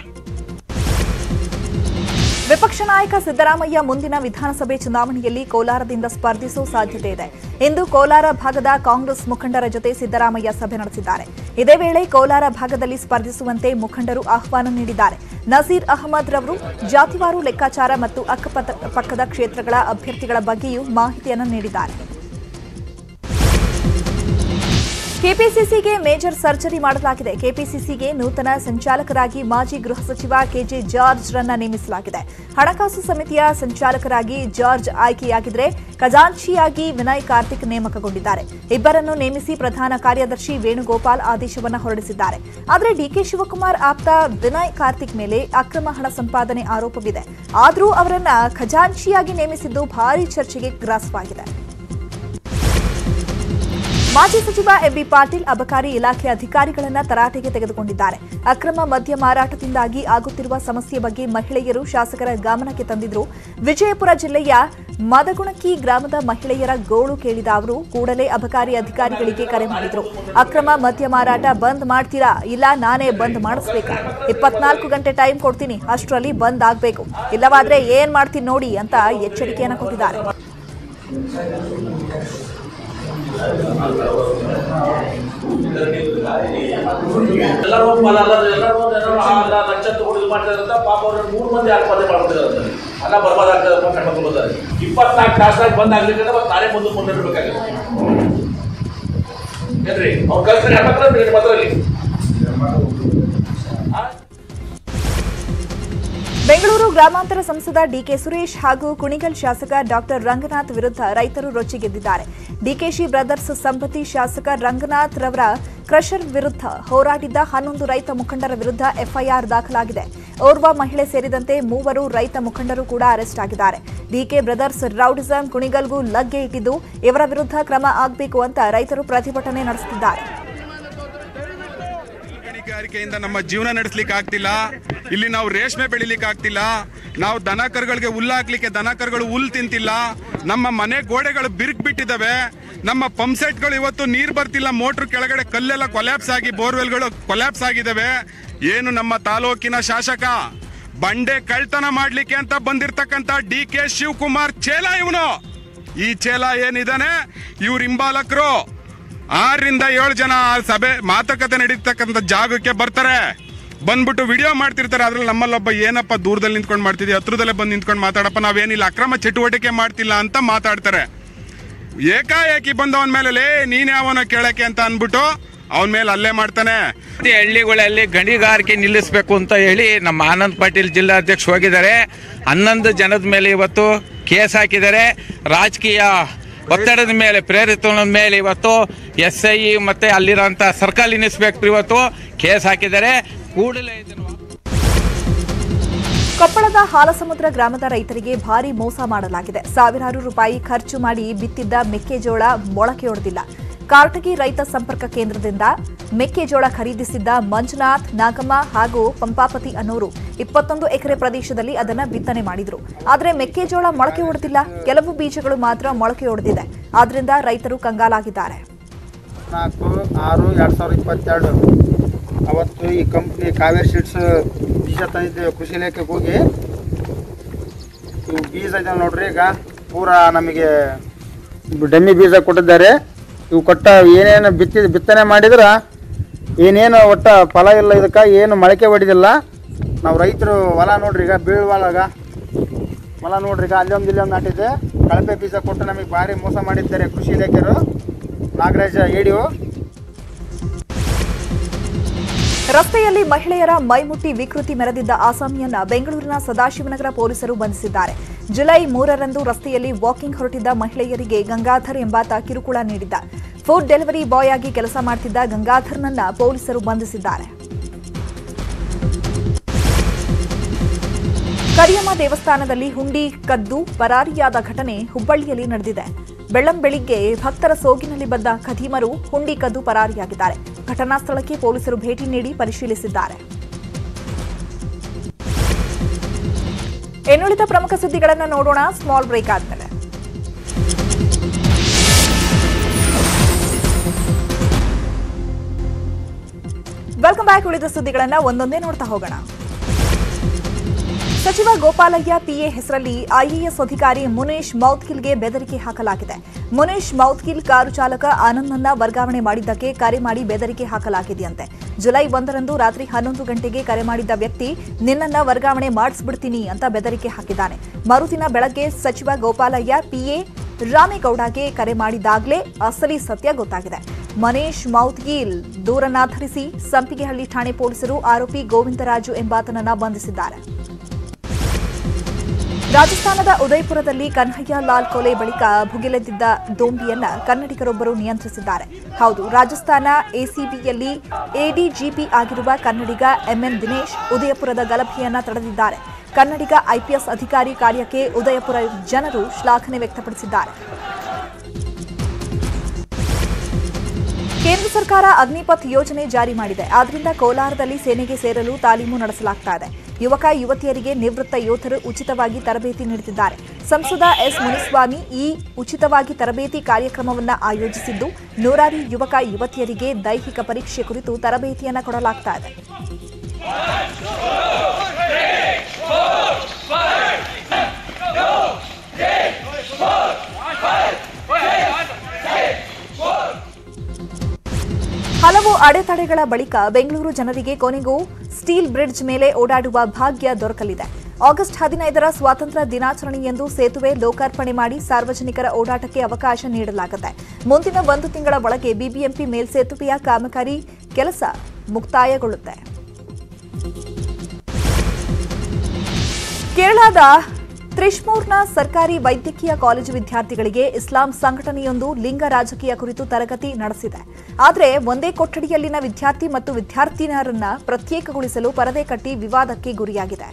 ವಿಪಕ್ಷ ನಾಯಕ ಸಿದ್ದರಾಮಯ್ಯ ಮುಂದಿನ ವಿಧಾನಸಭೆ ಚುನಾವಣೆಯಲ್ಲಿ ಕೋಲಾರದಿಂದ ಸ್ಪರ್ಧಿಸುವ ಸಾಧ್ಯತೆ ಇದೆ ಇಂದು ಕೋಲಾರ ಭಾಗದ ಕಾಂಗ್ರೆಸ್ ಮುಖಂಡರ ಜೊತೆ ಸಿದ್ದರಾಮಯ್ಯ ಸಭೆ ನಡೆಸಿದ್ದಾರೆ ಇದೇ ವೇಳೆ ಕೋಲಾರ ಭಾಗದಲ್ಲಿ ಸ್ಪರ್ಧಿಸುವಂತೆ ಮುಖಂಡರು ಆಹ್ವಾನ ನೀಡಿದ್ದಾರೆ ನಜೀರ್ ಅಹಮದ್ ರವರು ಜಾತಿವಾರು ಲೆಕ್ಕಾಚಾರ ಮತ್ತು ಅಕ್ಕಪಕ್ಕ ಪಕ್ಕದ ಕ್ಷೇತ್ರಗಳ ಅಭ್ಯರ್ಥಿಗಳ ಬಗ್ಗೆಯೂ ಮಾಹಿತಿಯನ್ನು ನೀಡಿದ್ದಾರೆ ಕೆಪಿಸಿಸಿಗೆ ಮೇಜರ್ ಸರ್ಜರಿ ಮಾಡಲಾಗಿದೆ ಕೆಪಿಸಿಸಿಗೆ ನೂತನ ಸಂಚಾಲಕರಾಗಿ ಮಾಜಿ ಗೃಹ ಸಚಿವ ಕೆಜೆ ಜಾರ್ಜ್ ರನ್ನ ನೇಮಿಸಲಾಗಿದೆ ಹಣಕಾಸು ಸಮಿತಿಯ ಸಂಚಾಲಕರಾಗಿ ಜಾರ್ಜ್ ಆಯ್ಕೆಯಾಗಿದ್ರೆ ಖಜಾಂಚಿಯಾಗಿ ವಿನಯ್ ಕಾರ್ತಿಕ್ ನೇಮಕಗೊಂಡಿದ್ದಾರೆ ಇಬ್ಬರನ್ನು ನೇಮಿಸಿ ಪ್ರಧಾನ ಕಾರ್ಯದರ್ಶಿ ವೇಣುಗೋಪಾಲ್ ಆದೇಶವನ್ನು ಹೊರಡಿಸಿದ್ದಾರೆ ಆದರೆ ಡಿಕೆ ಶಿವಕುಮಾರ್ ಆಪ್ತ ವಿನಯ್ ಕಾರ್ತಿಕ್ ಮೇಲೆ ಅಕ್ರಮ ಹಣ ಸಂಪಾದನೆ ಆರೋಪವಿದೆ ಆದರೂ ಅವರನ್ನ ಖಜಾಂಚಿಯಾಗಿ ನೇಮಿಸಿದ್ದು ಭಾರೀ ಚರ್ಚೆಗೆ ಗ್ರಾಸವಾಗಿದೆ ಮಾಜಿ ಸಚಿವ ಎಂಬಿ ಪಾಟೀಲ್ ಅಬಕಾರಿ ಇಲಾಖೆ ಅಧಿಕಾರಿಗಳನ್ನ ತರಾಟೆಗೆ ತೆಗೆದುಕೊಂಡಿದ್ದಾರೆ ಅಕ್ರಮ ಮದ್ಯ ಮಾರಾಟದಿಂದಾಗಿ ಆಗುತ್ತಿರುವ ಸಮಸ್ಯೆ ಬಗ್ಗೆ ಮಹಿಳೆಯರು ಶಾಸಕರ ಗಮನಕ್ಕೆ ತಂದಿದ್ರು ವಿಜಯಪುರ ಜಿಲ್ಲೆಯ ಮದಗುಣಕಿ ಗ್ರಾಮದ ಮಹಿಳೆಯರ ಗೋಳು ಕೇಳಿದ ಅವರು ಕೂಡಲೇ ಅಬಕಾರಿ ಅಧಿಕಾರಿಗಳಿಗೆ ಕರೆ ಮಾಡಿದ್ರು ಅಕ್ರಮ ಮದ್ಯ ಮಾರಾಟ ಬಂದ್ ಮಾಡ್ತೀರಾ ಇಲ್ಲ ನಾನೇ ಬಂದ್ ಮಾಡಿಸ್ಬೇಕಾ ಇಪ್ಪತ್ನಾಲ್ಕು ಗಂಟೆ ಟೈಮ್ ಕೊಡ್ತೀನಿ ಅಷ್ಟರಲ್ಲಿ ಬಂದ್ ಆಗ್ಬೇಕು ಇಲ್ಲವಾದ್ರೆ ಏನ್ ಮಾಡ್ತೀನಿ ನೋಡಿ ಅಂತ ಎಚ್ಚರಿಕೆಯನ್ನು ಕೊಟ್ಟಿದ್ದಾರೆ ಎಲ್ಲರೂ ಫಲ ಅಲ್ಲ ಎಲ್ಲರೂ ಎಲ್ಲರೂ ಅಲ್ಲ ಲಕ್ಷ ತಗೊಂಡು ಇದು ಮಾಡ್ತಾರೆ ಅಂತ ಪಾಪ ಅವ್ರು ಮೂರು ಮಂದಿ ಆತ್ಮಹತ್ಯೆ ಮಾಡ್ತಿದ್ದಾರೆ ಅನ್ನ ಬರ್ಬಾದಾಗ್ತದೆ ಅಂತ ಕಣ್ಮಕ್ಳು ಬರ್ತಾರೆ ಇಪ್ಪತ್ನಾಲ್ಕು ತಾಸಾಗ ಬಂದ್ ಆಗ್ಲಿಕ್ಕೆ ಮತ್ತೆ ನಾನೇ ಮುಂದೆ ಮುಂದಿರ್ಬೇಕಾಗುತ್ತೆ ಏನ್ರಿ ಅವ್ರು ಕಲ್ಸ್ರಿ ಹೆಣ್ಮಕ್ಳು ನಿಮ್ಮ ಹತ್ರಲ್ಲಿ ಬೆಂಗಳೂರು ಗ್ರಾಮಾಂತರ ಸಂಸದ ಡಿಕೆ ಸುರೇಶ್ ಹಾಗೂ ಕುಣಿಗಲ್ ಶಾಸಕ ಡಾಕ್ಟರ್ ರಂಗನಾಥ್ ವಿರುದ್ಧ ರೈತರು ರೊಚ್ಚಿಗೆದ್ದಿದ್ದಾರೆ ಡಿಕೆಶಿ ಬ್ರದರ್ಸ್ ಸಂಪತ್ತಿ ಶಾಸಕ ರಂಗನಾಥ್ ರವರ ಕ್ರಷರ್ ವಿರುದ್ಧ ಹೋರಾಡಿದ್ದ ಹನ್ನೊಂದು ರೈತ ಮುಖಂಡರ ವಿರುದ್ಧ ಎಫ್ಐಆರ್ ದಾಖಲಾಗಿದೆ ಓರ್ವ ಮಹಿಳೆ ಸೇರಿದಂತೆ ಮೂವರು ರೈತ ಮುಖಂಡರು ಕೂಡ ಅರೆಸ್ಟ್ ಆಗಿದ್ದಾರೆ ಡಿಕೆ ಬ್ರದರ್ಸ್ ರೌಡಿಸಂ ಕುಣಿಗಲ್ಗೂ ಲಗ್ಗೆ ಇಟ್ಟಿದ್ದು ಇವರ ವಿರುದ್ಧ ಕ್ರಮ ಆಗಬೇಕು ಅಂತ ರೈತರು ಪ್ರತಿಭಟನೆ ನಡೆಸುತ್ತಿದ್ದಾರೆ ಗಣಿಗಾರಿಕೆಯಿಂದ ನಮ್ಮ ಜೀವನ ನಡೆಸಲಿಕ್ಕೆ ಆಗ್ತಿಲ್ಲ ಇಲ್ಲಿ ನಾವು ರೇಷ್ಮೆ ಬೆಳಿಲಿಕ್ಕೆ ಆಗ್ತಿಲ್ಲ ನಾವು ದನ ಕರುಗಳಿಗೆ ಹುಲ್ಲು ಹಾಕ್ಲಿಕ್ಕೆ ದನ ಕರುಗಳು ಹುಲ್ಲು ತಿಂತಿಲ್ಲ ನಮ್ಮ ಮನೆ ಗೋಡೆಗಳು ಬಿರುಕು ಬಿಟ್ಟಿದ್ದಾವೆ ನಮ್ಮ ಪಂಪ್ ಸೆಟ್ಗಳು ಇವತ್ತು ನೀರು ಬರ್ತಿಲ್ಲ ಮೋಟ್ರ್ ಕೆಳಗಡೆ ಕಲ್ಲೆಲ್ಲ ಕೊಲ್ಯಾಪ್ಸ್ ಆಗಿ ಬೋರ್ವೆಲ್ಗಳು ಕೊಲ್ಯಾಪ್ಸ್ ಆಗಿದ್ದಾವೆ ಏನು ನಮ್ಮ ತಾಲೂಕಿನ ಶಾಸಕ ಬಂಡೆ ಕಳ್ತನ ಮಾಡ್ಲಿಕ್ಕೆ ಅಂತ ಬಂದಿರ್ತಕ್ಕಂಥ ಡಿ ಕೆ ಶಿವಕುಮಾರ್ ಚೇಲ ಇವನು ಈ ಚೇಲ ಏನಿದಾನೆ ಇವ್ರ ಹಿಂಬಾಲಕರು ಆರರಿಂದ ಏಳು ಜನ ಆ ಸಭೆ ಮಾತುಕತೆ ನಡೀತಕ್ಕಂಥ ಜಾಗಕ್ಕೆ ಬರ್ತಾರೆ ಬಂದ್ಬಿಟ್ಟು ವಿಡಿಯೋ ಮಾಡ್ತಿರ್ತಾರೆ ಅದ್ರಲ್ಲಿ ನಮ್ಮಲ್ಲೊಬ್ಬ ಏನಪ್ಪ ದೂರದಲ್ಲಿ ನಿಂತ್ಕೊಂಡು ಮಾಡ್ತಿದ್ವಿ ಹತ್ರದಲ್ಲೇ ಬಂದು ನಿಂತ್ಕೊಂಡು ಮಾತಾಡಪ್ಪ ನಾವೇನಿಲ್ಲ ಅಕ್ರಮ ಚಟುವಟಿಕೆ ಮಾಡ್ತಿಲ್ಲ ಅಂತ ಮಾತಾಡ್ತಾರೆ ಏಕಾಏಕಿ ಬಂದವನ ಮೇಲೆ ಲೇ ನೀನ್ ಯಾವನ ಕೇಳಕ್ಕೆ ಅಂತ ಅನ್ಬಿಟ್ಟು ಅವನ ಮೇಲೆ ಅಲ್ಲೇ ಮಾಡ್ತಾನೆ ಪ್ರತಿ ಹಳ್ಳಿಗಳಲ್ಲಿ ಗಣಿಗಾರಿಕೆ ನಿಲ್ಲಿಸಬೇಕು ಅಂತ ಹೇಳಿ ನಮ್ಮ ಆನಂದ್ ಪಾಟೀಲ್ ಜಿಲ್ಲಾಧ್ಯಕ್ಷ ಹೋಗಿದ್ದಾರೆ ಹನ್ನೊಂದು ಜನದ ಮೇಲೆ ಇವತ್ತು ಕೇಸ್ ಹಾಕಿದ್ದಾರೆ ರಾಜಕೀಯ ಒತ್ತಡದ ಮೇಲೆ ಪ್ರೇರಿತನ ಮೇಲೆ ಇವತ್ತು ಎಸ್ ಐ ಮತ್ತೆ ಅಲ್ಲಿರೋಂಥ ಸರ್ಕಲ್ ಇನ್ಸ್ಪೆಕ್ಟರ್ ಇವತ್ತು ಕೇಸ್ ಹಾಕಿದ್ದಾರೆ ಕೂಡಲೇ ಇದನ್ನು ಕೊಪ್ಪಳದ ಹಾಲಸಮುದ್ರ ಗ್ರಾಮದ ರೈತರಿಗೆ ಭಾರಿ ಮೋಸ ಮಾಡಲಾಗಿದೆ ಸಾವಿರಾರು ರೂಪಾಯಿ ಖರ್ಚು ಮಾಡಿ ಬಿತ್ತಿದ್ದ ಮೆಕ್ಕೆಜೋಳ ಮೊಳಕೆಯೊಡೆದಿಲ್ಲ ಕಾರಟಗಿ ರೈತ ಸಂಪರ್ಕ ಕೇಂದ್ರದಿಂದ ಮೆಕ್ಕೆಜೋಳ ಖರೀದಿಸಿದ್ದ ಮಂಜುನಾಥ್ ನಾಗಮ್ಮ ಹಾಗೂ ಪಂಪಾಪತಿ ಅನ್ನೋರು ಇಪ್ಪತ್ತೊಂದು ಎಕರೆ ಪ್ರದೇಶದಲ್ಲಿ ಅದನ್ನ ಬಿತ್ತನೆ ಮಾಡಿದ್ರು ಆದರೆ ಮೆಕ್ಕೆಜೋಳ ಮೊಳಕೆ ಹೊಡೆದಿಲ್ಲ ಕೆಲವು ಬೀಜಗಳು ಮಾತ್ರ ಮೊಳಕೆ ಹೊಡೆದಿದೆ ಆದ್ರಿಂದ ರೈತರು ಕಂಗಾಲಾಗಿದ್ದಾರೆ ನಾಲ್ಕು ಆರು ಎರಡು ಸಾವಿರದ ಇಪ್ಪತ್ತೆರಡು ಅವತ್ತು ಈ ಕಂಪ್ನಿ ಕಾವೇರಿ ಸೀಡ್ಸ್ ಬೀಜ ತಂದಿದ್ದೇವೆ ಕೃಷಿ ಇಲಾಖೆಗೆ ಹೋಗಿ ಇವು ಬೀಜ ಇದಾವೆ ನೋಡ್ರಿ ಈಗ ಪೂರಾ ನಮಗೆ ಡಮ್ಮಿ ಬೀಜ ಕೊಟ್ಟಿದ್ದಾರೆ ಇವು ಕೊಟ್ಟ ಏನೇನು ಬಿತ್ತಿ ಬಿತ್ತನೆ ಮಾಡಿದ್ರೆ ಏನೇನು ಒಟ್ಟ ಫಲ ಇಲ್ಲ ಇದಕ್ಕೆ ಏನು ಮೊಳಕೆ ಹೊಡಿದಿಲ್ಲ ನಾವು ರೈತರು ಹೊಲ ನೋಡ್ರಿ ಈಗ ಬೀಳುವಾಗ ಹೊಲ ನೋಡ್ರಿ ಈಗ ಅಲ್ಲೊಂದು ಇಲ್ಲೊಂದು ನಾಟಿದೆ ಕಳಪೆ ಬೀಜ ಕೊಟ್ಟು ನಮಗೆ ಭಾರಿ ಮೋಸ ಮಾಡಿದ್ದಾರೆ ಕೃಷಿ ಇಲಾಖೆಯವರು ನಾಗರಾಜ ಏಡಿಯೋ ರಸ್ತೆಯಲ್ಲಿ ಮಹಿಳೆಯರ ಮೈಮುಟ್ಟಿ ವಿಕೃತಿ ಮೆರೆದಿದ್ದ ಆಸಾಮಿಯನ್ನ ಬೆಂಗಳೂರಿನ ಸದಾಶಿವನಗರ ಪೊಲೀಸರು ಬಂಧಿಸಿದ್ದಾರೆ ಜುಲೈ ಮೂರರಂದು ರಸ್ತೆಯಲ್ಲಿ ವಾಕಿಂಗ್ ಹೊರಟಿದ್ದ ಮಹಿಳೆಯರಿಗೆ ಗಂಗಾಧರ್ ಎಂಬಾತ ಕಿರುಕುಳ ನೀಡಿದ್ದ ಫುಡ್ ಡೆಲಿವರಿ ಬಾಯ್ ಆಗಿ ಕೆಲಸ ಮಾಡ್ತಿದ್ದ ಗಂಗಾಧರ್ನನ್ನ ಪೊಲೀಸರು ಬಂಧಿಸಿದ್ದಾರೆ ಕರಿಯಮ್ಮ ದೇವಸ್ಥಾನದಲ್ಲಿ ಹುಂಡಿ ಕದ್ದು ಪರಾರಿಯಾದ ಘಟನೆ ಹುಬ್ಬಳ್ಳಿಯಲ್ಲಿ ನಡೆದಿದೆ ಬೆಳ್ಳಂ ಬೆಳಿಗ್ಗೆ ಭಕ್ತರ ಸೋಗಿನಲ್ಲಿ ಬಂದ ಖದೀಮರು ಹುಂಡಿ ಕದ್ದು ಪರಾರಿಯಾಗಿದ್ದಾರೆ ಘಟನಾ ಸ್ಥಳಕ್ಕೆ ಪೊಲೀಸರು ಭೇಟಿ ನೀಡಿ ಪರಿಶೀಲಿಸಿದ್ದಾರೆ ಇನ್ನುಳಿದ ಪ್ರಮುಖ ಸುದ್ದಿಗಳನ್ನು ನೋಡೋಣ ಸ್ಮಾಲ್ ಬ್ರೇಕ್ ಆದ್ಮೇಲೆ ವೆಲ್ಕಮ್ ಬ್ಯಾಕ್ ಉಳಿದ ಸುದ್ದಿಗಳನ್ನ ಒಂದೊಂದೇ ನೋಡ್ತಾ ಹೋಗೋಣ ಸಚಿವ ಗೋಪಾಲಯ್ಯ ಪಿಎ ಹೆಸರಲ್ಲಿ ಐಎಎಸ್ ಅಧಿಕಾರಿ ಮುನೇಶ್ ಮೌದ್ಗಿಲ್ಗೆ ಬೆದರಿಕೆ ಹಾಕಲಾಗಿದೆ ಮುನೇಶ್ ಮೌತ್ಗಿಲ್ ಕಾರು ಚಾಲಕ ಆನಂದ್ನನ್ನ ವರ್ಗಾವಣೆ ಮಾಡಿದ್ದಕ್ಕೆ ಕರೆ ಮಾಡಿ ಬೆದರಿಕೆ ಹಾಕಲಾಗಿದೆಯಂತೆ ಜುಲೈ ಒಂದರಂದು ರಾತ್ರಿ ಹನ್ನೊಂದು ಗಂಟೆಗೆ ಕರೆ ಮಾಡಿದ್ದ ವ್ಯಕ್ತಿ ನಿನ್ನನ್ನ ವರ್ಗಾವಣೆ ಮಾಡಿಸ್ಬಿಡ್ತೀನಿ ಅಂತ ಬೆದರಿಕೆ ಹಾಕಿದ್ದಾನೆ ಮರುದಿನ ಬೆಳಗ್ಗೆ ಸಚಿವ ಗೋಪಾಲಯ್ಯ ಪಿಎ ರಾಮೇಗೌಡಗೆ ಕರೆ ಮಾಡಿದಾಗಲೇ ಅಸಲಿ ಸತ್ಯ ಗೊತ್ತಾಗಿದೆ ಮನೇಶ್ ಮೌತ್ಗೀಲ್ ದೂರನ್ನಾಧರಿಸಿ ಸಂಪಿಗೆಹಳ್ಳಿ ಠಾಣೆ ಪೊಲೀಸರು ಆರೋಪಿ ಗೋವಿಂದರಾಜು ಎಂಬಾತನನ್ನ ಬಂಧಿಸಿದ್ದಾರೆ ರಾಜಸ್ಥಾನದ ಉದಯಪುರದಲ್ಲಿ ಕನ್ಹಯ್ಯ ಲಾಲ್ ಕೊಲೆ ಬಳಿಕ ಭುಗಿಲೆದ್ದಿದ್ದ ದೋಂಬಿಯನ್ನ ಕನ್ನಡಿಗರೊಬ್ಬರು ನಿಯಂತ್ರಿಸಿದ್ದಾರೆ ಹೌದು ರಾಜಸ್ಥಾನ ಎಸಿಬಿಯಲ್ಲಿ ಎಡಿಜಿಪಿ ಆಗಿರುವ ಕನ್ನಡಿಗ ಎಂಎನ್ ದಿನೇಶ್ ಉದಯಪುರದ ಗಲಭೆಯನ್ನ ತಡೆದಿದ್ದಾರೆ ಕನ್ನಡಿಗ ಐಪಿಎಸ್ ಅಧಿಕಾರಿ ಕಾರ್ಯಕ್ಕೆ ಉದಯಪುರ ಜನರು ಶ್ಲಾಘನೆ ವ್ಯಕ್ತಪಡಿಸಿದ್ದಾರೆ ಕೇಂದ್ರ ಸರ್ಕಾರ ಅಗ್ನಿಪಥ್ ಯೋಜನೆ ಜಾರಿ ಮಾಡಿದೆ ಆದ್ರಿಂದ ಕೋಲಾರದಲ್ಲಿ ಸೇನೆಗೆ ಸೇರಲು ತಾಲೀಮು ನಡೆಸಲಾಗ್ತಾ ಇದೆ ಯುವಕ ಯುವತಿಯರಿಗೆ ನಿವೃತ್ತ ಯೋಧರು ಉಚಿತವಾಗಿ ತರಬೇತಿ ನೀಡುತ್ತಿದ್ದಾರೆ ಸಂಸದ ಎಸ್ ಮುನಿಸ್ವಾಮಿ ಈ ಉಚಿತವಾಗಿ ತರಬೇತಿ ಕಾರ್ಯಕ್ರಮವನ್ನು ಆಯೋಜಿಸಿದ್ದು ನೂರಾರು ಯುವಕ ಯುವತಿಯರಿಗೆ ದೈಹಿಕ ಪರೀಕ್ಷೆ ಕುರಿತು ತರಬೇತಿಯನ್ನು ಕೊಡಲಾಗ್ತಾ ಇದೆ ಹಲವು ಅಡೆತಡೆಗಳ ಬಳಿಕ ಬೆಂಗಳೂರು ಜನರಿಗೆ ಕೊನೆಗೂ ಸ್ಟೀಲ್ ಬ್ರಿಡ್ಜ್ ಮೇಲೆ ಓಡಾಡುವ ಭಾಗ್ಯ ದೊರಕಲಿದೆ ಆಗಸ್ಟ್ ಹದಿನೈದರ ಸ್ವಾತಂತ್ರ್ಯ ದಿನಾಚರಣೆಯಂದು ಸೇತುವೆ ಲೋಕಾರ್ಪಣೆ ಮಾಡಿ ಸಾರ್ವಜನಿಕರ ಓಡಾಟಕ್ಕೆ ಅವಕಾಶ ನೀಡಲಾಗುತ್ತೆ ಮುಂದಿನ ಒಂದು ತಿಂಗಳ ಒಳಗೆ ಬಿಬಿಎಂಪಿ ಮೇಲ್ಸೇತುವೆಯ ಕಾಮಗಾರಿ ಕೆಲಸ ಮುಕ್ತಾಯಗೊಳ್ಳುತ್ತೆ ಕೇರಳದ ತ್ರಿಶ್ಮೂರ್ನ ಸರ್ಕಾರಿ ವೈದ್ಯಕೀಯ ಕಾಲೇಜು ವಿದ್ಯಾರ್ಥಿಗಳಿಗೆ ಇಸ್ಲಾಂ ಸಂಘಟನೆಯೊಂದು ಲಿಂಗ ರಾಜಕೀಯ ಕುರಿತು ತರಗತಿ ನಡೆಸಿದೆ ಆದರೆ ಒಂದೇ ಕೊಠಡಿಯಲ್ಲಿನ ವಿದ್ಯಾರ್ಥಿ ಮತ್ತು ವಿದ್ಯಾರ್ಥಿನಿಯರನ್ನ ಪ್ರತ್ಯೇಕಗೊಳಿಸಲು ಪರದೆ ಕಟ್ಟಿ ವಿವಾದಕ್ಕೆ ಗುರಿಯಾಗಿದೆ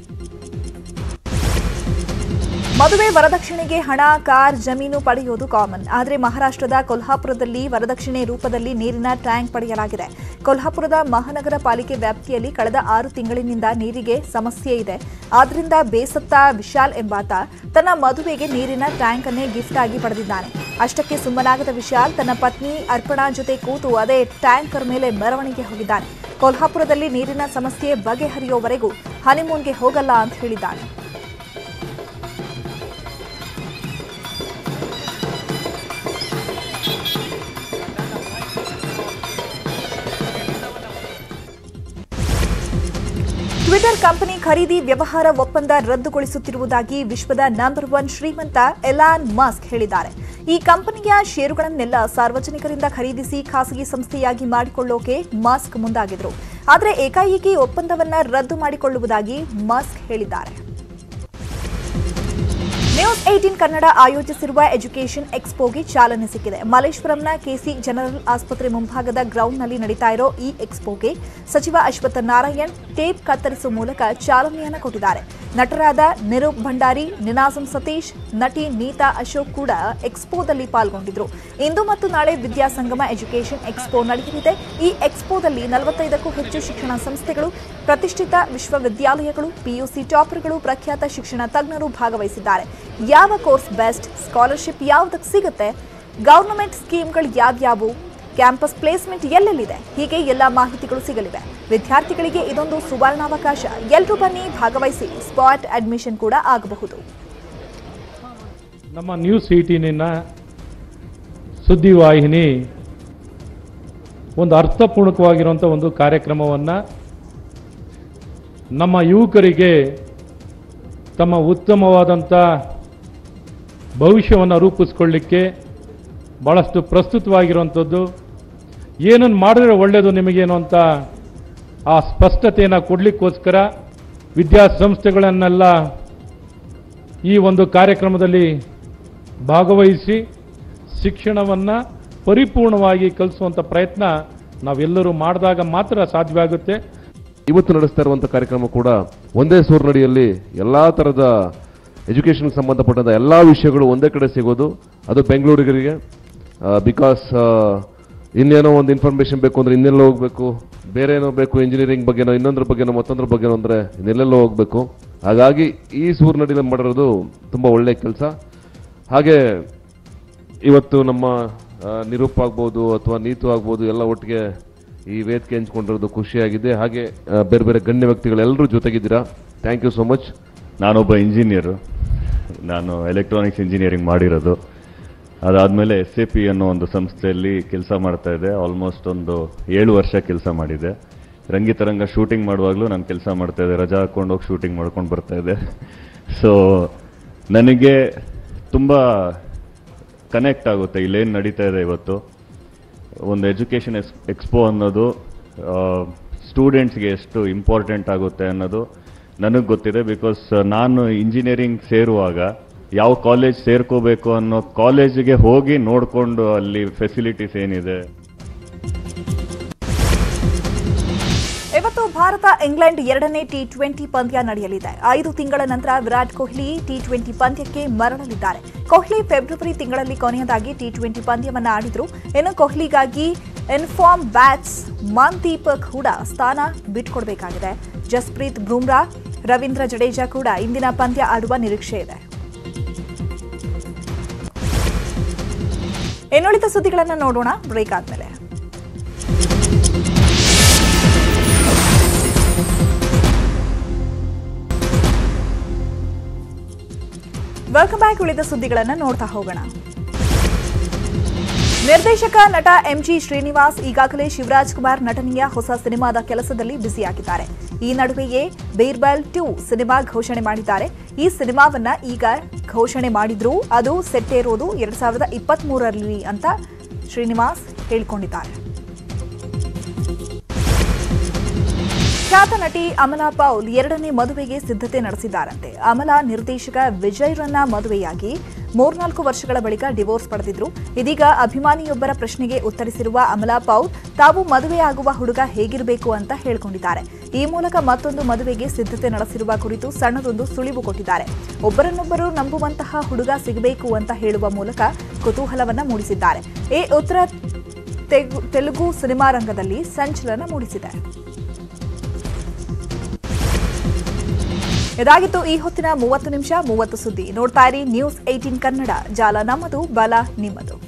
ಮದುವೆ ವರದಕ್ಷಿಣೆಗೆ ಹಣ ಕಾರ್ ಜಮೀನು ಪಡೆಯುವುದು ಕಾಮನ್ ಆದರೆ ಮಹಾರಾಷ್ಟ್ರದ ಕೊಲ್ಹಾಪುರದಲ್ಲಿ ವರದಕ್ಷಿಣೆ ರೂಪದಲ್ಲಿ ನೀರಿನ ಟ್ಯಾಂಕ್ ಪಡೆಯಲಾಗಿದೆ ಕೊಲ್ಹಾಪುರದ ಮಹಾನಗರ ಪಾಲಿಕೆ ವ್ಯಾಪ್ತಿಯಲ್ಲಿ ಕಳೆದ ಆರು ತಿಂಗಳಿನಿಂದ ನೀರಿಗೆ ಸಮಸ್ಯೆ ಇದೆ ಆದ್ರಿಂದ ಬೇಸತ್ತ ವಿಶಾಲ್ ಎಂಬಾತ ತನ್ನ ಮದುವೆಗೆ ನೀರಿನ ಟ್ಯಾಂಕ್ ಅನ್ನೇ ಗಿಫ್ಟ್ ಆಗಿ ಪಡೆದಿದ್ದಾನೆ ಅಷ್ಟಕ್ಕೆ ಸುಮ್ಮನಾಗದ ವಿಶಾಲ್ ತನ್ನ ಪತ್ನಿ ಅರ್ಪಣಾ ಜೊತೆ ಕೂತು ಅದೇ ಟ್ಯಾಂಕರ್ ಮೇಲೆ ಮೆರವಣಿಗೆ ಹೋಗಿದ್ದಾನೆ ಕೊಲ್ಹಾಪುರದಲ್ಲಿ ನೀರಿನ ಸಮಸ್ಯೆ ಬಗೆಹರಿಯುವವರೆಗೂ ಹನಿಮೂನ್ಗೆ ಹೋಗಲ್ಲ ಅಂತ ಹೇಳಿದ್ದಾನೆ ಟ್ವಿಟರ್ ಕಂಪನಿ ಖರೀದಿ ವ್ಯವಹಾರ ಒಪ್ಪಂದ ರದ್ದುಗೊಳಿಸುತ್ತಿರುವುದಾಗಿ ವಿಶ್ವದ ನಂಬರ್ ಒನ್ ಶ್ರೀಮಂತ ಎಲಾನ್ ಮಸ್ಕ್ ಹೇಳಿದ್ದಾರೆ ಈ ಕಂಪನಿಯ ಷೇರುಗಳನ್ನೆಲ್ಲ ಸಾರ್ವಜನಿಕರಿಂದ ಖರೀದಿಸಿ ಖಾಸಗಿ ಸಂಸ್ಥೆಯಾಗಿ ಮಾಡಿಕೊಳ್ಳೋಕೆ ಮಸ್ಕ್ ಮುಂದಾಗಿದ್ರು ಆದರೆ ಏಕಾಏಕಿ ಒಪ್ಪಂದವನ್ನ ರದ್ದು ಮಾಡಿಕೊಳ್ಳುವುದಾಗಿ ಮಸ್ಕ್ ಹೇಳಿದ್ದಾರೆ ನ್ಯೂಸ್ ಏಟೀನ್ ಕನ್ನಡ ಆಯೋಜಿಸಿರುವ ಎಜುಕೇಷನ್ ಎಕ್ಸ್ಪೋಗೆ ಚಾಲನೆ ಸಿಕ್ಕಿದೆ ಮಲ್ಲೇಶ್ವರಂನ ಕೆಸಿ ಜನರಲ್ ಆಸ್ಪತ್ರೆ ಮುಂಭಾಗದ ಗ್ರೌಂಡ್ನಲ್ಲಿ ನಡೀತಾ ಇರೋ ಈ ಎಕ್ಸ್ಪೋಗೆ ಸಚಿವ ಅಶ್ವತ್ಥ ನಾರಾಯಣ್ ಟೇಪ್ ಕತ್ತರಿಸುವ ಮೂಲಕ ಚಾಲನೆಯನ್ನು ಕೊಟ್ಟಿದ್ದಾರೆ ನಟರಾದ ನಿರೂಪ್ ಭಂಡಾರಿ ನಿನಾಸಂ ಸತೀಶ್ ನಟಿ ನೀತಾ ಅಶೋಕ್ ಕೂಡ ಎಕ್ಸ್ಪೋದಲ್ಲಿ ಪಾಲ್ಗೊಂಡಿದ್ರು ಇಂದು ಮತ್ತು ನಾಳೆ ವಿದ್ಯಾಸಂಗಮ ಎಜುಕೇಷನ್ ಎಕ್ಸ್ಪೋ ನಡೆಯಲಿದೆ ಈ ಎಕ್ಸ್ಪೋದಲ್ಲಿ ನಲವತ್ತೈದಕ್ಕೂ ಹೆಚ್ಚು ಶಿಕ್ಷಣ ಸಂಸ್ಥೆಗಳು ಪ್ರತಿಷ್ಠಿತ ವಿಶ್ವವಿದ್ಯಾಲಯಗಳು ಪಿಯುಸಿ ಟಾಪರ್ಗಳು ಪ್ರಖ್ಯಾತ ಶಿಕ್ಷಣ ತಜ್ಞರು ಭಾಗವಹಿಸಿದ್ದಾರೆ ಯಾವ ಕೋರ್ಸ್ ಬೆಸ್ಟ್ ಸ್ಕಾಲರ್ಶಿಪ್ ಯಾವುದಕ್ಕೆ ಸಿಗುತ್ತೆ ಗವರ್ನಮೆಂಟ್ ಸ್ಕೀಮ್ಗಳು ಯಾವ್ಯಾವು ಕ್ಯಾಂಪಸ್ ಪ್ಲೇಸ್ಮೆಂಟ್ ಎಲ್ಲೆಲ್ಲಿದೆ ಹೀಗೆ ಎಲ್ಲ ಮಾಹಿತಿಗಳು ಸಿಗಲಿವೆ ವಿದ್ಯಾರ್ಥಿಗಳಿಗೆ ಇದೊಂದು ಸುವರ್ಣಾವಕಾಶ ಎಲ್ಲರೂ ಬನ್ನಿ ಭಾಗವಹಿಸಿ ಸ್ಪಾಟ್ ಅಡ್ಮಿಷನ್ ಕೂಡ ಆಗಬಹುದು ನಮ್ಮ ನ್ಯೂಸ್ ಏಟೀನಿನ ಸುದ್ದಿವಾಹಿನಿ ಒಂದು ಅರ್ಥಪೂರ್ಣಕವಾಗಿರುವಂಥ ಒಂದು ಕಾರ್ಯಕ್ರಮವನ್ನು ನಮ್ಮ ಯುವಕರಿಗೆ ತಮ್ಮ ಉತ್ತಮವಾದಂಥ ಭವಿಷ್ಯವನ್ನು ರೂಪಿಸ್ಕೊಳ್ಳಿಕ್ಕೆ ಭಾಳಷ್ಟು ಪ್ರಸ್ತುತವಾಗಿರುವಂಥದ್ದು ಏನನ್ನು ಮಾಡಿದ್ರೆ ಒಳ್ಳೆಯದು ನಿಮಗೇನು ಅಂತ ಆ ಸ್ಪಷ್ಟತೆಯನ್ನು ಕೊಡಲಿಕ್ಕೋಸ್ಕರ ವಿದ್ಯಾಸಂಸ್ಥೆಗಳನ್ನೆಲ್ಲ ಈ ಒಂದು ಕಾರ್ಯಕ್ರಮದಲ್ಲಿ ಭಾಗವಹಿಸಿ ಶಿಕ್ಷಣವನ್ನು ಪರಿಪೂರ್ಣವಾಗಿ ಕಲಿಸುವಂಥ ಪ್ರಯತ್ನ ನಾವೆಲ್ಲರೂ ಮಾಡಿದಾಗ ಮಾತ್ರ ಸಾಧ್ಯವಾಗುತ್ತೆ ಇವತ್ತು ನಡೆಸ್ತಾ ಇರುವಂಥ ಕಾರ್ಯಕ್ರಮ ಕೂಡ ಒಂದೇ ಸೂರ್ನಡಿಯಲ್ಲಿ ಎಲ್ಲ ಥರದ ಎಜುಕೇಷನ್ಗೆ ಸಂಬಂಧಪಟ್ಟಂಥ ಎಲ್ಲ ವಿಷಯಗಳು ಒಂದೇ ಕಡೆ ಸಿಗೋದು ಅದು ಬೆಂಗಳೂರಿಗರಿಗೆ ಬಿಕಾಸ್ ಇನ್ನೇನೋ ಒಂದು ಇನ್ಫಾರ್ಮೇಷನ್ ಬೇಕು ಅಂದರೆ ಇನ್ನೆಲ್ಲೋ ಹೋಗಬೇಕು ಬೇರೆ ಏನೋ ಬೇಕು ಇಂಜಿನಿಯರಿಂಗ್ ಬಗ್ಗೆನೋ ಇನ್ನೊಂದ್ರ ಬಗ್ಗೆನೋ ಮತ್ತೊಂದ್ರ ಬಗ್ಗೆನೋ ಅಂದರೆ ಇನ್ನೆಲ್ಲೆಲ್ಲೋ ಹೋಗಬೇಕು ಹಾಗಾಗಿ ಈ ಸೂರ್ನಡಿಯಲ್ಲಿ ಮಾಡಿರೋದು ತುಂಬ ಒಳ್ಳೆಯ ಕೆಲಸ ಹಾಗೆ ಇವತ್ತು ನಮ್ಮ ಆ, ನಿರೂಪ್ ಆಗ್ಬೋದು ಅಥವಾ ನೀತು ಆಗ್ಬೋದು ಎಲ್ಲ ಒಟ್ಟಿಗೆ ಈ ವೇದಿಕೆ ಹಂಚ್ಕೊಂಡಿರೋದು ಖುಷಿಯಾಗಿದೆ ಹಾಗೆ ಆ, ಬೇರೆ ಬೇರೆ ಗಣ್ಯ ವ್ಯಕ್ತಿಗಳೆಲ್ಲರೂ ಜೊತೆಗಿದ್ದೀರಾ ಥ್ಯಾಂಕ್ ಯು ಸೋ ಮಚ್ ನಾನೊಬ್ಬ ಇಂಜಿನಿಯರು ನಾನು ಎಲೆಕ್ಟ್ರಾನಿಕ್ಸ್ ಇಂಜಿನಿಯರಿಂಗ್ ಮಾಡಿರೋದು ಅದಾದಮೇಲೆ ಎಸ್ ಎ ಪಿ ಅನ್ನೋ ಒಂದು ಸಂಸ್ಥೆಯಲ್ಲಿ ಕೆಲಸ ಮಾಡ್ತಾ ಇದ್ದೆ ಆಲ್ಮೋಸ್ಟ್ ಒಂದು ಏಳು ವರ್ಷ ಕೆಲಸ ಮಾಡಿದೆ ರಂಗಿತರಂಗ ಶೂಟಿಂಗ್ ಮಾಡುವಾಗಲೂ ನಾನು ಕೆಲಸ ಮಾಡ್ತಾ ಇದ್ದೆ ರಜಾ ಹಾಕೊಂಡು ಹೋಗಿ ಶೂಟಿಂಗ್ ಮಾಡ್ಕೊಂಡು ಬರ್ತಾ ಇದ್ದೆ ಸೊ ನನಗೆ ತುಂಬ ಕನೆಕ್ಟ್ ಆಗುತ್ತೆ ಇಲ್ಲೇನು ನಡೀತಾ ಇದೆ ಇವತ್ತು ಒಂದು ಎಜುಕೇಷನ್ ಎಕ್ಸ್ ಎಕ್ಸ್ಪೋ ಅನ್ನೋದು ಸ್ಟೂಡೆಂಟ್ಸ್ಗೆ ಎಷ್ಟು ಇಂಪಾರ್ಟೆಂಟ್ ಆಗುತ್ತೆ ಅನ್ನೋದು ನನಗೆ ಗೊತ್ತಿದೆ ಬಿಕಾಸ್ ನಾನು ಇಂಜಿನಿಯರಿಂಗ್ ಸೇರುವಾಗ ಯಾವ ಕಾಲೇಜ್ ಸೇರ್ಕೋಬೇಕು ಅನ್ನೋ ಕಾಲೇಜಿಗೆ ಹೋಗಿ ನೋಡಿಕೊಂಡು ಅಲ್ಲಿ ಫೆಸಿಲಿಟೀಸ್ ಏನಿದೆ ಇವತ್ತು ಭಾರತ ಇಂಗ್ಲೆಂಡ್ ಎರಡನೇ ಟಿ ಟ್ವೆಂಟಿ ಪಂದ್ಯ ನಡೆಯಲಿದೆ ಐದು ತಿಂಗಳ ನಂತರ ವಿರಾಟ್ ಕೊಹ್ಲಿ ಟಿ ಟ್ವೆಂಟಿ ಪಂದ್ಯಕ್ಕೆ ಮರಳಲಿದ್ದಾರೆ ಕೊಹ್ಲಿ ಫೆಬ್ರವರಿ ತಿಂಗಳಲ್ಲಿ ಕೊನೆಯದಾಗಿ ಟಿ ಟ್ವೆಂಟಿ ಪಂದ್ಯವನ್ನು ಆಡಿದ್ರು ಇನ್ನು ಕೊಹ್ಲಿಗಾಗಿ ಇನ್ಫಾರ್ಮ್ ಬ್ಯಾಟ್ಸ್ ಮನ್ದೀಪ್ ಕೂಡ ಸ್ಥಾನ ಬಿಟ್ಕೊಡ್ಬೇಕಾಗಿದೆ ಜಸ್ಪ್ರೀತ್ ಬುಮ್ರಾ ರವೀಂದ್ರ ಜಡೇಜಾ ಕೂಡ ಇಂದಿನ ಪಂದ್ಯ ಆಡುವ ನಿರೀಕ್ಷೆ ಇದೆ ಇನ್ನುಳಿದ ಸುದ್ದಿಗಳನ್ನು ನೋಡೋಣ ಬ್ರೇಕ್ ಆದ್ಮೇಲೆ ವೆಲ್ಕಮ್ ಬ್ಯಾಕ್ ಉಳಿದ ಸುದ್ದಿಗಳನ್ನು ನೋಡ್ತಾ ಹೋಗೋಣ ನಿರ್ದೇಶಕ ನಟ ಎಂಜಿ ಶ್ರೀನಿವಾಸ್ ಈಗಾಗಲೇ ಶಿವರಾಜ್ ಕುಮಾರ್ ನಟನೆಯ ಹೊಸ ಸಿನಿಮಾದ ಕೆಲಸದಲ್ಲಿ ಬ್ಯುಸಿಯಾಗಿದ್ದಾರೆ ಈ ನಡುವೆಯೇ ಬೇರ್ಬಲ್ ಟು ಸಿನಿಮಾ ಘೋಷಣೆ ಮಾಡಿದ್ದಾರೆ ಈ ಸಿನಿಮಾವನ್ನ ಈಗ ಘೋಷಣೆ ಮಾಡಿದ್ರು ಅದು ಸೆಟ್ಟೇರೋದು ಎರಡ್ ಸಾವಿರದ ಇಪ್ಪತ್ತ್ ಮೂರರಲ್ಲಿ ಅಂತ ಶ್ರೀನಿವಾಸ್ ಹೇಳಿಕೊಂಡಿದ್ದಾರೆ ಖ್ಯಾತ ನಟಿ ಅಮಲಾ ಪೌಲ್ ಎರಡನೇ ಮದುವೆಗೆ ಸಿದ್ಧತೆ ನಡೆಸಿದ್ದಾರಂತೆ ಅಮಲಾ ನಿರ್ದೇಶಕ ವಿಜಯ್ರನ್ನ ಮದುವೆಯಾಗಿ ಮೂರ್ನಾಲ್ಕು ವರ್ಷಗಳ ಬಳಿಕ ಡಿವೋರ್ಸ್ ಪಡೆದಿದ್ರು ಇದೀಗ ಅಭಿಮಾನಿಯೊಬ್ಬರ ಪ್ರಶ್ನೆಗೆ ಉತ್ತರಿಸಿರುವ ಅಮಲಾ ಪೌಲ್ ತಾವು ಮದುವೆಯಾಗುವ ಹುಡುಗ ಹೇಗಿರಬೇಕು ಅಂತ ಹೇಳಿಕೊಂಡಿದ್ದಾರೆ ಈ ಮೂಲಕ ಮತ್ತೊಂದು ಮದುವೆಗೆ ಸಿದ್ಧತೆ ನಡೆಸಿರುವ ಕುರಿತು ಸಣ್ಣದೊಂದು ಸುಳಿವು ಕೊಟ್ಟಿದ್ದಾರೆ ಒಬ್ಬರನ್ನೊಬ್ಬರು ನಂಬುವಂತಹ ಹುಡುಗ ಸಿಗಬೇಕು ಅಂತ ಹೇಳುವ ಮೂಲಕ ಕುತೂಹಲವನ್ನ ಮೂಡಿಸಿದ್ದಾರೆ ಈ ಉತ್ತರ ತೆಗು- ತೆಲುಗು ಸಿನಿಮಾ ರಂಗದಲ್ಲಿ ಸಂಚಲನ ಮೂಡಿಸಿದೆ ಇದಾಗಿತ್ತು ಈ ಹೊತ್ತಿನ ಮೂವತ್ತು ನಿಮಿಷ ಮೂವತ್ತು ಸುದ್ದಿ ನೋಡ್ತಾ ಇರಿ ನ್ಯೂಸ್ ಏಟೀನ್ ಕನ್ನಡ ಜಾಲ ನಮ್ಮದು ಬಲ ನಿಮ್ಮದು